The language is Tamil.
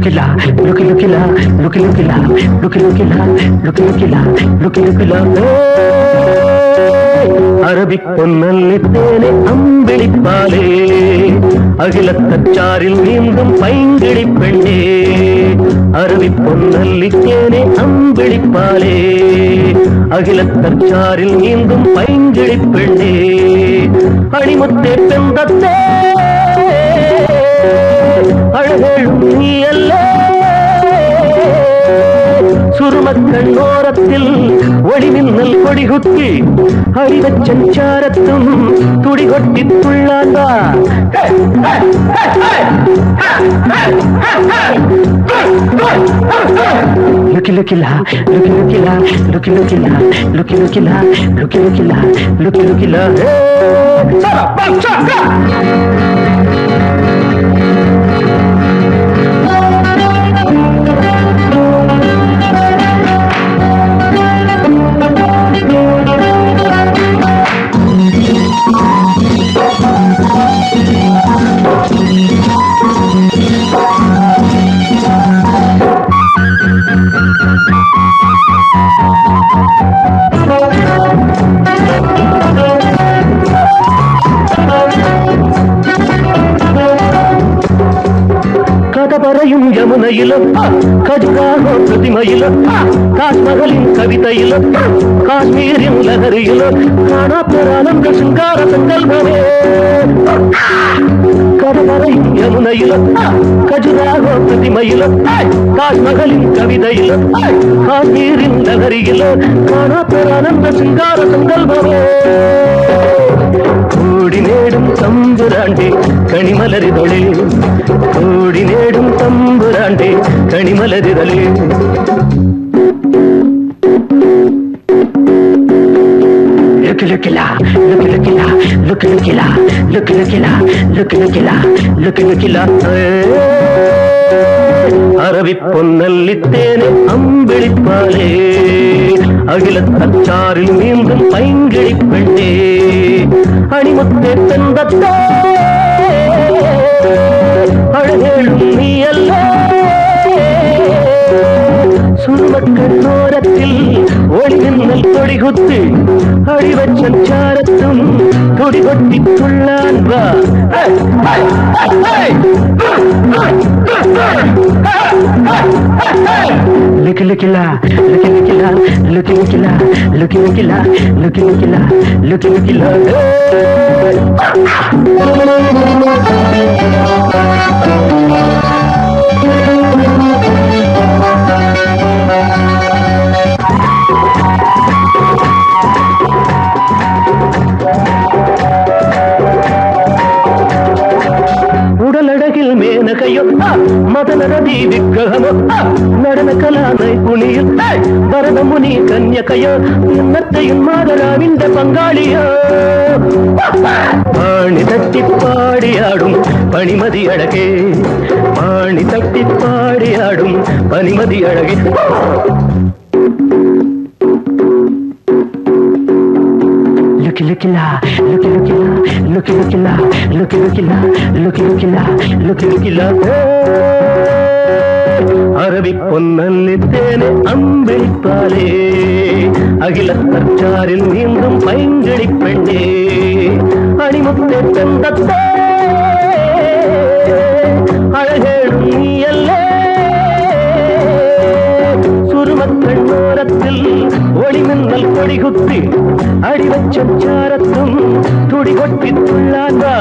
லுக்கிலா லுக்கி லுக்கிலா லுக்கி லுக்கிலா லுக்கி லுக்கிலா லுக்கி லுக்கிலா லுக்கி லுக்கிலா அரபிக் பொன்னல்லித்தேனே அம்பிளிப்பாலே அகிலத்தச்சாரில் நீந்தும் பைங்கிழி பெண்ணே அருவி பொன்னல்லித்தேனே அம்பிளிப்பாலே அகிலத்தச்சாரில் நீந்தும் பைங்கிழி பெண்ணே அணிமுத்தே பெந்தத்தே அழகேழும் நீ அல்ல சுருமக்கண் ஓரத்தில் ஒளிமின்னல் கொடிகுத்தி அறிவச் சஞ்சாரத்தும் துடிகொட்டி துள்ளாண்டா லுக்கி லுக்கிலா லுக்கி லுக்கிலா லுக்கி லுக்கிலா லுக்கி லுக்கிலா லுக்கி லுக்கிலா லுக்கி லுக்கிலா கதை பறையும் யமுனையிலும் கஜுராகோ பிரதிமையிலும் தாஜ்மஹலின் கவிதையிலும் காஷ்மீரின் லகரியிலும் காணாப்பெறானந்த சிங்கார சங்கல்பமே கதை பறையும் யமுனையிலும் கஜுராகோ பிரதிமையிலும் தாஜ்மஹலின் கவிதையிலும் காஷ்மீரின் லகரியிலும் காணாப்பெறானந்த சிங்கார சங்கல்பமே கூடி நேடும் தம்புராண்டே கனிமலரிதழே கூடி நேடும் தம்புராண்டே கனிமலரிதழே லுக்கு லுக்கிலா லுக்கு லுக்கிலா லுக்கு லுக்கிலா லுக்கு லுக்கிலா லுக்கு லுக்கிலா லுக்கு லுக்கிலா அரவி பொன்னல்லித்தேனே அம்பிளிப்பாலே அகிலத்தச்சாரில் மீண்டும் பைங்கிழி பெண்ணே அணிமுத்தே தந்தத்தே அழகேழும் நீ அல்ல சுருமக்கண் ஓரத்தில் ஒளி மின்னல் கொடிகுத்து அடிவச் சஞ்சாரத்தும் கொடிகொட்டி துள்ளான் வா லுக்கி லுக்கிலா லுக்கி லுக்கிலா லுக்கி லுக்கிலா லுக்கி லுக்கிலா லுக்கி லுக்கிலா லுக்கி லுக்கிலா உடலழகில் மேனகையோ ஆ, மதன நதி விக்கிரகமோ ஆ, நடன கலானை புனியும் பரத முனி கன்யகையோ என்னத்தையும் மாதராவிந்த பங்காளியோ பாணி தட்டி பாடியாடும் பனிமதி அழகே பாணி தட்டி பாடியாடும் பனிமதி அழகே லுக்கி லுக்கிலா லுக்கி லுக்கிலா லுக்கி லுக்கிலா லுக்கி லுக்கிலா லுக்கி லுக்கிலா லுக்கி லுக்கிலா அரவி பொன்னல்லித்தேனே அம்பிளிப்பாலே அகிலத்தற்சாரில் நீந்தும் பைங்கிழி பெண்ணே அணிமுத்தே தந்தத்தே அழகேடும் நீ அல்ல சுருமக்கண் ஓரத்தில் ஒளிமின்னல் கொடிகுத்தி அடிவச்சாரத்தும் துடிகொட்டி துள்ளாண்டா